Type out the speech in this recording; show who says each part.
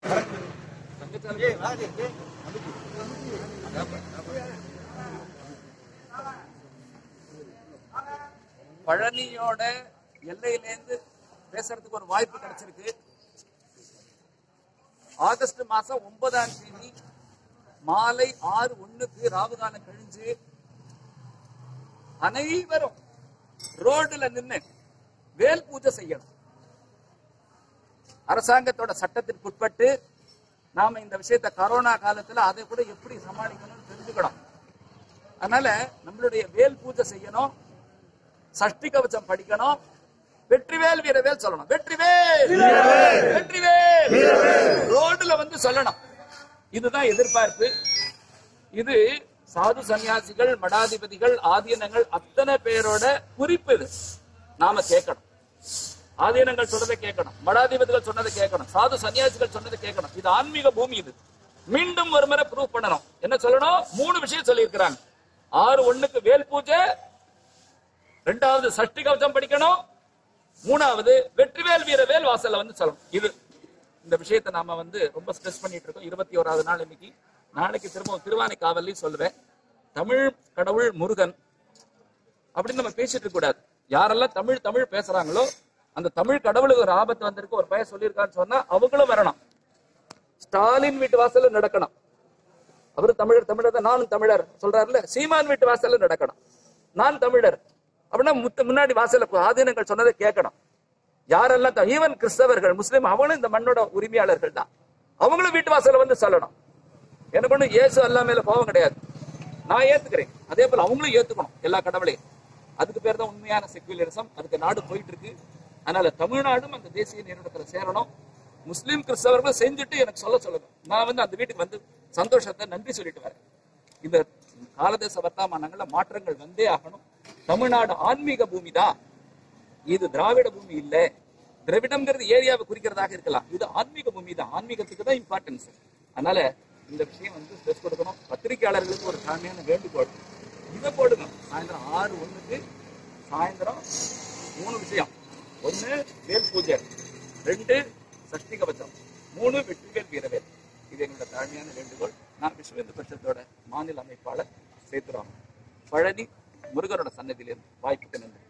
Speaker 1: பழனியோட எல்லையிலேருந்து பேசுறதுக்கு ஒரு வாய்ப்பு கிடைச்சிருக்கு ஆகஸ்ட் மாசம் ஒன்பதாம் தேதி மாலை ஆறு ஒண்ணுக்கு ராவுகாலம் கழிஞ்சு அனைவரும் ரோடுல நின்னு வேல் பூஜை செய்யணும் அரசாங்கத்தோட சட்டத்திற்கு உட்பட்டு நாம இந்த விஷயத்த கரோனா காலத்துல அதை கூட எப்படி சமாளிக்கணும்னு தெரிஞ்சுக்கணும் அதனால நம்மளுடைய வேல் பூஜை செய்யணும் சஷ்டி கவச்சம் படிக்கணும் வெற்றிவேல் வீரவேல் சொல்லணும் வெற்றிவேல் வெற்றிவேல் ரோடுல வந்து சொல்லணும் இதுதான் எதிர்பார்ப்பு இது சாது சன்னியாசிகள் மடாதிபதிகள் ஆதீனங்கள் அத்தனை பேரோட குறிப்பு இது நாம கேட்கணும் ஆதீனங்கள் சொன்னதை கேட்கணும் மடாதிபதிகள் சொன்னதை கேட்கணும் சாது சன்னியாசிகள் சொன்னதை கேட்கணும் இது ஆன்மீக பூமி இது மீண்டும் ஒரு முறை ப்ரூவ் பண்ணணும் என்ன சொல்லணும் மூணு விஷயம் சொல்லியிருக்கிறாங்க ஆறு ஒண்ணுக்கு வேல் பூஜை ரெண்டாவது சஷ்டி கவசம் படிக்கணும் மூணாவது வெற்றிவேல் வீரவேல் வாசல்ல வந்து சொல்லணும் இது இந்த விஷயத்தை நாம வந்து ரொம்ப ஸ்ட்ரெஸ் பண்ணிட்டு இருக்கோம் இருபத்தி ஓராவது நாள் இன்னைக்கு நாளைக்கு திரும்ப திருவானை காவல்லையும் சொல்லுவேன் தமிழ் கடவுள் முருகன் அப்படின்னு நம்ம பேசிட்டு இருக்க கூடாது யாரெல்லாம் தமிழ் தமிழ் பேசுறாங்களோ அந்த தமிழ் கடவுளுக்கு ஒரு ஆபத்து வந்திருக்கு ஒரு பையன் சொல்லியிருக்கான்னு சொன்னா அவங்களும் வரணும் ஸ்டாலின் வீட்டு வாசல்ல நடக்கணும் அவரு தமிழர் தமிழர் தான் நானும் தமிழர் சொல்றாருல்ல சீமான் வீட்டு வாசல்ல நடக்கணும் நான் தமிழர் அப்படின்னா முத்து முன்னாடி வாசல்ல ஆதீனங்கள் சொன்னதை கேட்கணும் யாரெல்லாம் ஈவன் கிறிஸ்தவர்கள் முஸ்லீம் அவங்களும் இந்த மண்ணோட உரிமையாளர்கள் தான் அவங்களும் வீட்டு வாசல்ல வந்து சொல்லணும் எனக்கு ஒண்ணு இயேசு அல்லா மேல கோபம் கிடையாது நான் ஏத்துக்கிறேன் அதே போல அவங்களும் ஏத்துக்கணும் எல்லா கடவுளையும் அதுக்கு பேர் தான் உண்மையான செக்குலரிசம் அதுக்கு நாடு போயிட்டு இருக்கு அதனால தமிழ்நாடும் அந்த தேசிய நிறுவனத்துல சேரணும் முஸ்லீம் கிறிஸ்தவர்களும் செஞ்சுட்டு எனக்கு சொல்ல சொல்லுங்க நான் வந்து அந்த வீட்டுக்கு வந்து சந்தோஷத்தை நன்றி சொல்லிட்டு வரேன் இந்த காலதேச வர்த்தமானங்கள்ல மாற்றங்கள் வந்தே ஆகணும் தமிழ்நாடு ஆன்மீக பூமி தான் இது திராவிட பூமி இல்ல திராவிடம்ங்கிறது ஏரியாவை குறிக்கிறதாக இருக்கலாம் இது ஆன்மீக பூமி தான் ஆன்மீகத்துக்கு தான் இம்பார்ட்டன்ஸ் அதனால இந்த விஷயம் வந்து ஸ்ட்ரெஸ் கொடுக்கணும் பத்திரிகையாளர்களுக்கு ஒரு தாழ்மையான வேண்டுகோள் இதை போடுங்க சாயந்தரம் ஆறு ஒண்ணுக்கு சாயந்தரம் மூணு விஷயம் ஒண்ணு வேல் பூஜை ரெண்டு சஷ்டி கவச்சம் மூணு வெற்றிவேல் வீரவேல் இது என்னோட தாழ்மையான வேண்டுகோள் நான் விஸ்வ இந்து பட்சத்தோட மாநில அமைப்பாளர் சேத்துராமன் பழனி முருகனோட சன்னதியிலிருந்து வாய்ப்புக்கு நன்றி